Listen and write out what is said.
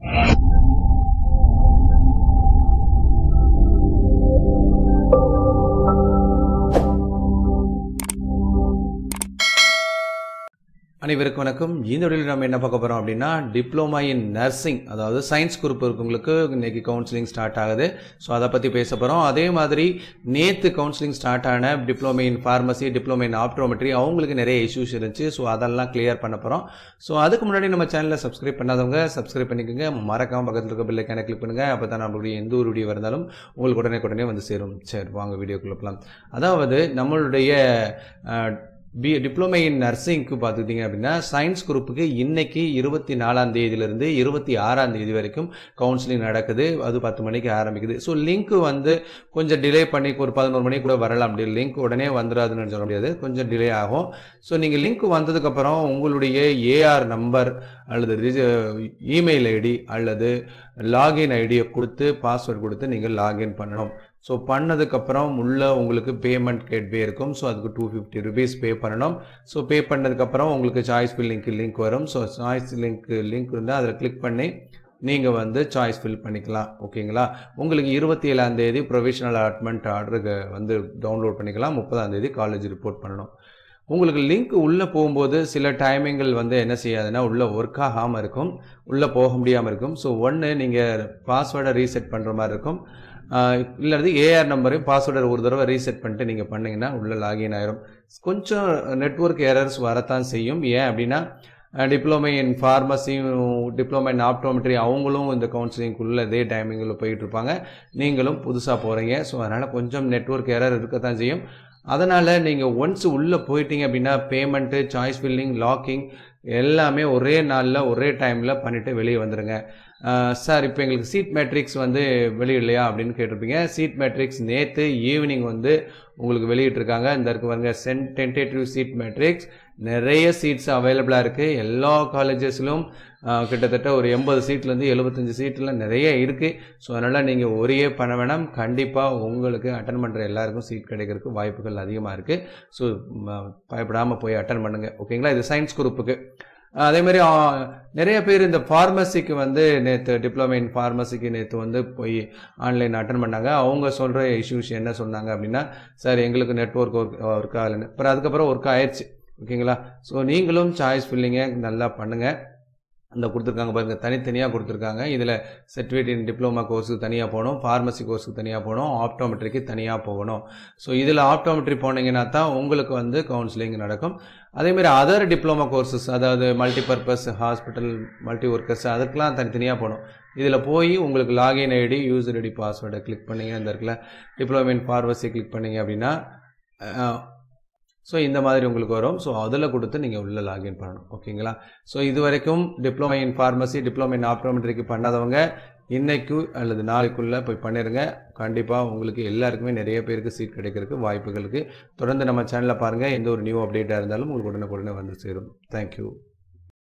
அனைவருக்கும் வணக்கம் இந்த வீடியோவில் நம்ம என்ன பார்க்க போகிறோம் அப்படின்னா டிப்ளமா இன் நர்சிங் அதாவது சயின்ஸ் குரூப் இருக்கவங்களுக்கு இன்னைக்கு கவுன்சிலிங் ஸ்டார்ட் ஆகுது ஸோ அதை பற்றி பேச போகிறோம் அதே மாதிரி நேற்று கவுன்சிலிங் ஸ்டார்ட் ஆன diploma in pharmacy diploma in optometry அவங்களுக்கு நிறைய இஷ்யூஸ் இருந்துச்சு ஸோ அதெல்லாம் கிளியர் பண்ண போகிறோம் ஸோ அதுக்கு முன்னாடி நம்ம சேனலை சப்ஸ்கிரைப் பண்ணாதவங்க சப்ஸ்கிரைப் பண்ணிக்கோங்க மறக்காம பக்கத்தில் இருக்க பெல்லைக்கான கிளிக் பண்ணுங்கள் அப்போ தான் நம்மளுடைய எந்த ஒரு வீடியோ இருந்தாலும் உங்களுக்கு உடனே உடனே வந்து சேரும் சரி வாங்க வீடியோக்குள்ள போகலாம் அதாவது நம்மளுடைய அஹ், பி டிப்ளமோ இன் நர்சிங்க்கு பார்த்துக்கிட்டிங்க அப்படின்னா சயின்ஸ் குரூப்புக்கு இன்னைக்கு இருபத்தி நாலாம் தேதியிலிருந்து இருபத்தி ஆறாம் தேதி வரைக்கும் கவுன்சிலிங் நடக்குது அது பத்து மணிக்கு ஆரம்பிக்குது ஸோ லிங்க் வந்து கொஞ்சம் டிலே பண்ணி ஒரு பதினோரு மணிக்கு கூட வரலாம் அப்படி லிங்க் உடனே வந்துடாதுன்னு சொல்ல முடியாது கொஞ்சம் டிலே ஆகும் ஸோ நீங்கள் லிங்க் வந்ததுக்கப்புறம் உங்களுடைய ஏஆர் நம்பர் அல்லது இமெயில் ஐடி அல்லது லாகின் ஐடியை கொடுத்து பாஸ்வேர்ட் கொடுத்து நீங்கள் லாகின் பண்ணணும் ஸோ பண்ணதுக்கப்புறம் உள்ள உங்களுக்கு பேமெண்ட் கேட்வே இருக்கும் ஸோ அதுக்கு டூ ஃபிஃப்டி ருபீஸ் பே பண்ணணும் ஸோ பே பண்ணதுக்கப்புறம் உங்களுக்கு சாய்ஸ் ஃபில் லிங்க் லிங்க் வரும் ஸோ சாய்ஸ் லிங்க் லிங்க் இருந்தால் அதில் கிளிக் பண்ணி நீங்கள் வந்து சாய்ஸ் ஃபில் பண்ணிக்கலாம் ஓகேங்களா உங்களுக்கு இருபத்தி ஏழாம் தேதி ப்ரொவிஷனல் அலாட்மெண்ட் ஆர்டருக்கு வந்து டவுன்லோட் பண்ணிக்கலாம் முப்பதாம் தேதி காலேஜ் ரிப்போர்ட் பண்ணணும் உங்களுக்கு லிங்க் உள்ளே போகும்போது சில டைமிங்கள் வந்து என்ன செய்யாதுன்னா உள்ளே ஒர்க் ஆகாமல் இருக்கும் உள்ளே போக முடியாமல் இருக்கும் ஸோ ஒன்று நீங்கள் பாஸ்வேர்டை ரீசெட் பண்ணுற மாதிரி இருக்கும் இல்லாட்டி ஏஆர் நம்பரையும் பாஸ்வேர்டை ஒரு தடவை ரீசெட் பண்ணிட்டு நீங்கள் பண்ணீங்கன்னா உள்ளே லாகின் ஆயிரும் கொஞ்சம் நெட்வொர்க் எரர்ஸ் வரத்தான் செய்யும் ஏன் அப்படின்னா டிப்ளமோ இன் ஃபார்மசியும் டிப்ளமோ இன் ஆப்டோமெட்ரி அவங்களும் இந்த கவுன்சிலிங்குள்ளே இதே டைமிங்கில் போயிட்டு இருப்பாங்க நீங்களும் புதுசாக போகிறீங்க ஸோ அதனால் கொஞ்சம் நெட்வொர்க் எரர் இருக்கத்தான் செய்யும் அதனால் நீங்கள் ஒன்ஸ் உள்ளே போயிட்டீங்க அப்படின்னா பேமெண்ட்டு சாய்ஸ் ஃபில்லிங் லாக்கிங் எல்லாமே ஒரே நாளில் ஒரே டைமில் பண்ணிவிட்டு வெளியே வந்துடுங்க சார் இப்போ எங்களுக்கு சீட் மேட்ரிக்ஸ் வந்து வெளியிடலையா அப்படின்னு கேட்டிருப்பீங்க சீட் மேட்ரிக்ஸ் நேற்று ஈவினிங் வந்து உங்களுக்கு வெளியிட்டிருக்காங்க இந்த இருக்கு பாருங்க சென்ட் டென்டேட்டிவ் சீட் மேட்ரிக்ஸ் நிறைய சீட்ஸ் அவைலபிளாக இருக்குது எல்லா காலேஜஸ்லும் கிட்டத்தட்ட ஒரு எண்பது சீட்லேருந்து எழுபத்தஞ்சு சீட்டில் நிறைய இருக்குது ஸோ அதனால் நீங்கள் ஒரே பண்ண வேணாம் கண்டிப்பாக உங்களுக்கு அட்டன் பண்ணுற எல்லாருக்கும் சீட் கிடைக்கிறதுக்கு வாய்ப்புகள் அதிகமாக இருக்குது ஸோ பயப்படாமல் போய் அட்டன் பண்ணுங்கள் ஓகேங்களா இது சயின்ஸ் குரூப்புக்கு அதே மாதிரி ஆ, நிறைய பேர் இந்த ஃபார்மசிக்கு வந்து நேற்று டிப்ளமோ இன் ஃபார்மசிக்கு நேற்று வந்து போய் ஆன்லைன் அட்டன் பண்ணாங்க அவங்க சொல்கிற இஷ்யூஸ் என்ன சொன்னாங்க அப்படின்னா சார் எங்களுக்கு நெட்ஒர்க் ஒர்க் ஒர்க் ஆகலைன்னு அப்புறம் அதுக்கப்புறம் ஒர்க் ஆயிடுச்சு ஓகேங்களா ஸோ நீங்களும் சாய்ஸ் ஃபில்லிங்கை நல்லா பண்ணுங்கள் இந்த கொடுத்துருக்காங்க பாருங்கள் தனித்தனியாக கொடுத்துருக்காங்க இதில் சர்டிஃபிகேட் இன் டிப்ளமா கோர்ஸுக்கு தனியாக போகணும் ஃபார்மசி கோர்ஸுக்கு தனியாக போகணும் ஆப்டோமெட்ரிக்கு தனியாக போகணும் ஸோ இதில் ஆப்டோமெட்ரி போனீங்கன்னா தான் உங்களுக்கு வந்து கவுன்சிலிங் நடக்கும் அதேமாதிரி அதர் டிப்ளமா கோர்சஸ் அதாவது மல்டிபர்பஸ் ஹாஸ்பிட்டல் மல்டி ஒர்க்கர்ஸ் அதுக்கெலாம் தனித்தனியாக போகணும் இதில் போய் உங்களுக்கு லாகின் ஐடி யூசர் ஐடி பாஸ்வேர்டை கிளிக் பண்ணீங்க இந்த இடத்துல டிப்ளமோ இன் ஃபார்மசி கிளிக் பண்ணீங்க அப்படின்னா ஸோ இந்த மாதிரி உங்களுக்கு வரும் ஸோ அதில் கொடுத்து நீங்கள் உள்ளே லாகின் பண்ணணும் ஓகேங்களா ஸோ இது வரைக்கும் diploma in pharmacy diploma in ஆப்டோமெட்ரிக்கு பண்ணாதவங்க இன்னைக்கு அல்லது நாளைக்குள்ளே போய் பண்ணிடுங்க கண்டிப்பாக உங்களுக்கு எல்லாருக்குமே நிறைய பேருக்கு சீட் கிடைக்கிறதுக்கு வாய்ப்புகளுக்கு தொடர்ந்து நம்ம சேனலை பாருங்கள் எந்த ஒரு நியூ அப்டேட்டாக இருந்தாலும் உங்களுக்கு உடனே உடனே வந்து சேரும் தேங்க்யூ